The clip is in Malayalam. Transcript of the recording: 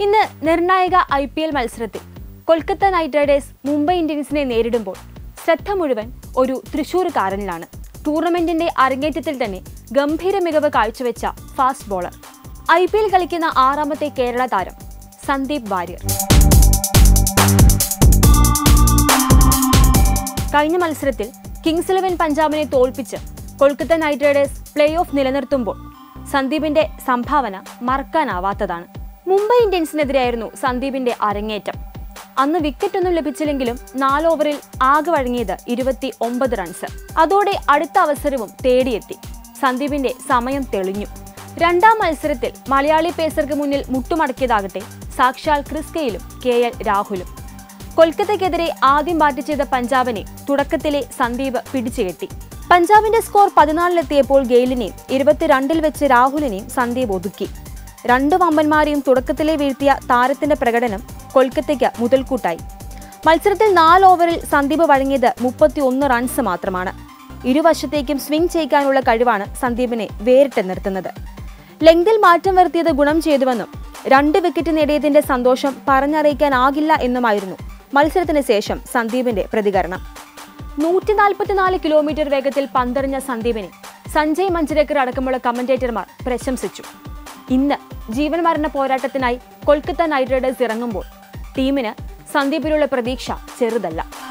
ഇന്ന് നിർണായക ഐ പി എൽ മത്സരത്തിൽ കൊൽക്കത്ത നൈറ്റ് റൈഡേഴ്സ് മുംബൈ ഇന്ത്യൻസിനെ നേരിടുമ്പോൾ ശ്രദ്ധ മുഴുവൻ ഒരു തൃശൂർക്കാരനിലാണ് ടൂർണമെന്റിന്റെ അരങ്ങേറ്റത്തിൽ തന്നെ ഗംഭീര മികവ് കാഴ്ചവെച്ച fast bowler I P L കളിക്കുന്ന ആറാമത്തെ കേരള താരം സന്ദീപ് വാര്യർ കഴിഞ്ഞ മത്സരത്തിൽ കിങ്സ് ഇലവൻ പഞ്ചാബിനെ തോൽപ്പിച്ച് Kolkata Knight Riders play off നിലനിർത്തുമ്പോൾ സന്ദീപിന്റെ സംഭാവന മറക്കാനാവാത്തതാണ് മുംബൈ ഇന്ത്യൻസിനെതിരെയായിരുന്നു സന്ദീപിന്റെ അരങ്ങേറ്റം അന്ന് വിക്കറ്റൊന്നും ലഭിച്ചില്ലെങ്കിലും നാല് ഓവറിൽ ആകെ വഴങ്ങിയത് ഇരുപത്തി ഒമ്പത് റൺസ് അതോടെ അടുത്ത അവസരവും തേടിയെത്തി സന്ദീപിന്റെ സമയം തെളിഞ്ഞു രണ്ടാം മത്സരത്തിൽ മലയാളി പേസർക്ക് മുന്നിൽ മുട്ടുമടക്കിയതാകട്ടെ സാക്ഷാൽ ക്രിസ് ഗെയിലും കെ എൽ രാഹുലും കൊൽക്കത്തയ്ക്കെതിരെ ആദ്യം ബാറ്റ് ചെയ്ത പഞ്ചാബിനെ തുടക്കത്തിലെ സന്ദീപ് പിടിച്ചുകെട്ടി പഞ്ചാബിന്റെ സ്കോർ പതിനാലിലെത്തിയപ്പോൾ ഗെയിലിനെയും ഇരുപത്തിരണ്ടിൽ വെച്ച് രാഹുലിനെയും സന്ദീപ് ഒതുക്കി രണ്ട് വമ്പന്മാരെയും തുടക്കത്തിലെ വീഴ്ത്തിയ താരത്തിന്റെ പ്രകടനം കൊൽക്കത്തയ്ക്ക് മുതൽക്കൂട്ടായി മത്സരത്തിൽ നാല് ഓവറിൽ സന്ദീപ് വഴങ്ങിയത് മുപ്പത്തിയൊന്ന് റൺസ് മാത്രമാണ് ഇരുവശത്തേക്കും സ്വിംഗ് ചെയ്യിക്കാനുള്ള കഴിവാണ് സന്ദീപിനെ വേറിട്ട് നിർത്തുന്നത് ലെങ്തിൽ മാറ്റം വരുത്തിയത് ഗുണം ചെയ്തുവെന്നും രണ്ട് വിക്കറ്റ് നേടിയതിന്റെ സന്തോഷം പറഞ്ഞറിയിക്കാനാകില്ല എന്നുമായിരുന്നു മത്സരത്തിന് ശേഷം സന്ദീപിന്റെ പ്രതികരണം നൂറ്റി നാൽപ്പത്തിനാല് കിലോമീറ്റർ വേഗത്തിൽ പന്തെറിഞ്ഞ സന്ദീപിനെ സഞ്ജയ് മഞ്ജരേക്കർ അടക്കമുള്ള കമന്റേറ്റർമാർ പ്രശംസിച്ചു ഇന്ന് ജീവൻ മരണ പോരാട്ടത്തിനായി കൊൽക്കത്ത നൈറ്റ് റൈഡേഴ്സ് ഇറങ്ങുമ്പോൾ ടീമിന് സന്ദീപിലുള്ള പ്രതീക്ഷ ചെറുതല്ല